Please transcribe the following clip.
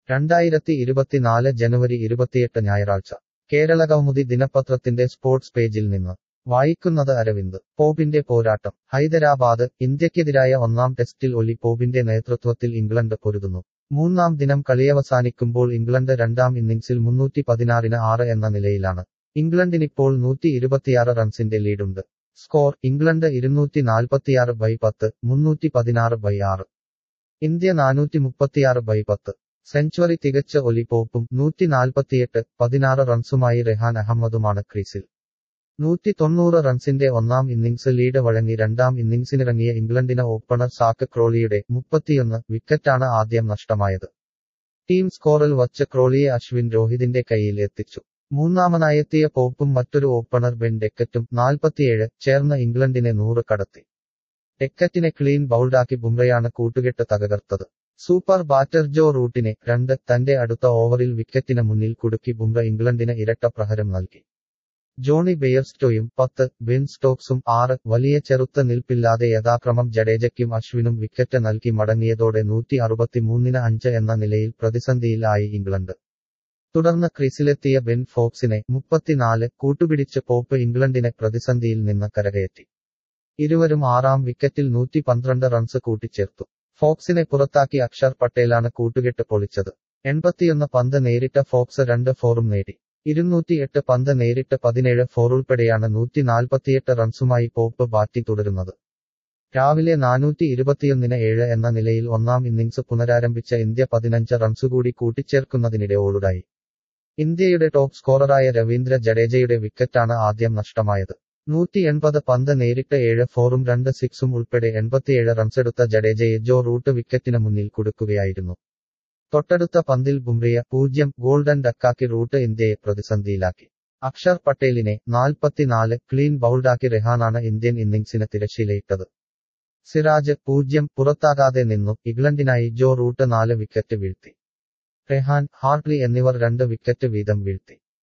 രണ്ടായിരത്തി ഇരുപത്തിനാല് ജനുവരി ഇരുപത്തിയെട്ട് ഞായറാഴ്ച കേരള കൗമുദി ദിനപത്രത്തിന്റെ സ്പോർട്സ് പേജിൽ നിന്ന് വായിക്കുന്നത് അരവിന്ദ് പോപിന്റെ പോരാട്ടം ഹൈദരാബാദ് ഇന്ത്യക്കെതിരായ ഒന്നാം ടെസ്റ്റിൽ ഒലി പോപിന്റെ നേതൃത്വത്തിൽ ഇംഗ്ലണ്ട് പൊരുതുന്നു മൂന്നാം ദിനം കളിയവസാനിക്കുമ്പോൾ ഇംഗ്ലണ്ട് രണ്ടാം ഇന്നിംഗ്സിൽ മുന്നൂറ്റി പതിനാറിന് ആറ് എന്ന നിലയിലാണ് ഇംഗ്ലണ്ടിനിപ്പോൾ നൂറ്റി ഇരുപത്തിയാറ് റൺസിന്റെ ലീഡുണ്ട് സ്കോർ ഇംഗ്ലണ്ട് ഇരുന്നൂറ്റി നാൽപ്പത്തിയാറ് ബൈ പത്ത് മുന്നൂറ്റി പതിനാറ് ബൈ ആറ് ഇന്ത്യ നാനൂറ്റി മുപ്പത്തിയാറ് ബൈ പത്ത് സെഞ്ചുറി തികച്ച ഒലി പോപ്പും നൂറ്റി നാൽപ്പത്തിയെട്ട് പതിനാറ് റൺസുമായി റെഹാൻ അഹമ്മദുമാണ് ക്രീസിൽ നൂറ്റി തൊണ്ണൂറ് റൺസിന്റെ ഒന്നാം ഇന്നിംഗ്സ് ലീഡ് വഴങ്ങി രണ്ടാം ഇന്നിംഗ്സിനിറങ്ങിയ ഇംഗ്ലണ്ടിന് ഓപ്പണർ സാക്ക് ക്രോളിയുടെ മുപ്പത്തിയൊന്ന് വിക്കറ്റാണ് ആദ്യം നഷ്ടമായത് ടീം സ്കോറിൽ വച്ച് ക്രോളിയെ അശ്വിൻ രോഹിതിന്റെ കൈയിൽ എത്തിച്ചു മൂന്നാമനായെത്തിയ പോപ്പും മറ്റൊരു ഓപ്പണർ ബെൻ ഡെക്കറ്റും നാൽപ്പത്തിയേഴ് ചേർന്ന് ഇംഗ്ലണ്ടിനെ നൂറ് കടത്തി ഡെക്കറ്റിനെ ക്ലീൻ ബൗൾഡാക്കി ബുംറയാണ് കൂട്ടുകെട്ട് തകർത്തത് സൂപ്പർ ബാറ്റർ ജോ റൂട്ടിനെ രണ്ട് തന്റെ അടുത്ത ഓവറിൽ വിക്കറ്റിന് മുന്നിൽ കുടുക്കി ബുംറ ഇംഗ്ലണ്ടിന് ഇരട്ട പ്രഹരം നൽകി ജോണി ബെയർസ്റ്റോയും പത്ത് ബെൻ സ്റ്റോക്സും ആറ് വലിയ ചെറുത്ത നിൽപ്പില്ലാതെ യഥാക്രമം ജഡേജയ്ക്കും അശ്വിനും വിക്കറ്റ് നൽകി മടങ്ങിയതോടെ നൂറ്റി അറുപത്തിമൂന്നിന് അഞ്ച് എന്ന നിലയിൽ പ്രതിസന്ധിയിൽ ആയി ഇംഗ്ലണ്ട് തുടർന്ന് ക്രീസിലെത്തിയ ബെൻ ഫോക്സിനെ മുപ്പത്തിനാല് കൂട്ടുപിടിച്ച് പോപ്പ് ഇംഗ്ലണ്ടിനെ പ്രതിസന്ധിയിൽ നിന്ന് കരകയറ്റി ഇരുവരും ആറാം വിക്കറ്റിൽ നൂറ്റി പന്ത്രണ്ട് റൺസ് കൂട്ടിച്ചേർത്തു ഫോക്സിനെ പുറത്താക്കി അക്ഷർ പട്ടേലാണ് കൂട്ടുകെട്ട് പൊളിച്ചത് എൺപത്തിയൊന്ന് പന്ത് നേരിട്ട ഫോക്സ് രണ്ട് ഫോറും നേടി ഇരുന്നൂറ്റിയെട്ട് പന്ത് നേരിട്ട് പതിനേഴ് ഫോറുൾപ്പെടെയാണ് നൂറ്റി നാൽപ്പത്തിയെട്ട് റൺസുമായി പോപ്പ് ബാറ്റി തുടരുന്നത് രാവിലെ നാനൂറ്റി ഇരുപത്തിയൊന്നിന് ഏഴ് എന്ന നിലയിൽ ഒന്നാം ഇന്നിംഗ്സ് പുനരാരംഭിച്ച ഇന്ത്യ പതിനഞ്ച് റൺസുകൂടി കൂട്ടിച്ചേർക്കുന്നതിനിടെ ഓളുടായി ഇന്ത്യയുടെ ടോപ്പ് സ്കോററായ രവീന്ദ്ര ജഡേജയുടെ വിക്കറ്റാണ് ആദ്യം നഷ്ടമായത് നൂറ്റി എൺപത് പന്ത് നേരിട്ട് ഏഴ് ഫോറും രണ്ട് സിക്സും ഉൾപ്പെടെ എൺപത്തിയേഴ് റൺസെടുത്ത ജഡേജയെ ജോ റൂട്ട് വിക്കറ്റിന് മുന്നിൽ കൊടുക്കുകയായിരുന്നു തൊട്ടടുത്ത പന്തിൽ ബുംറിയ പൂജ്യം ഗോൾഡൻ ഡക്കാക്കി റൂട്ട് ഇന്ത്യയെ പ്രതിസന്ധിയിലാക്കി അക്ഷർ പട്ടേലിനെ നാൽപ്പത്തിനാല് ക്ലീൻ ബൗൾഡാക്കി റെഹാനാണ് ഇന്ത്യൻ ഇന്നിംഗ്സിന് തിരശ്ശീലയിട്ടത് സിറാജ് പൂജ്യം പുറത്താകാതെ നിന്നു ഇംഗ്ലണ്ടിനായി ജോ റൂട്ട് നാല് വിക്കറ്റ് വീഴ്ത്തി റെഹാൻ ഹാർട്ട്ലി എന്നിവർ രണ്ട് വിക്കറ്റ് വീതം വീഴ്ത്തി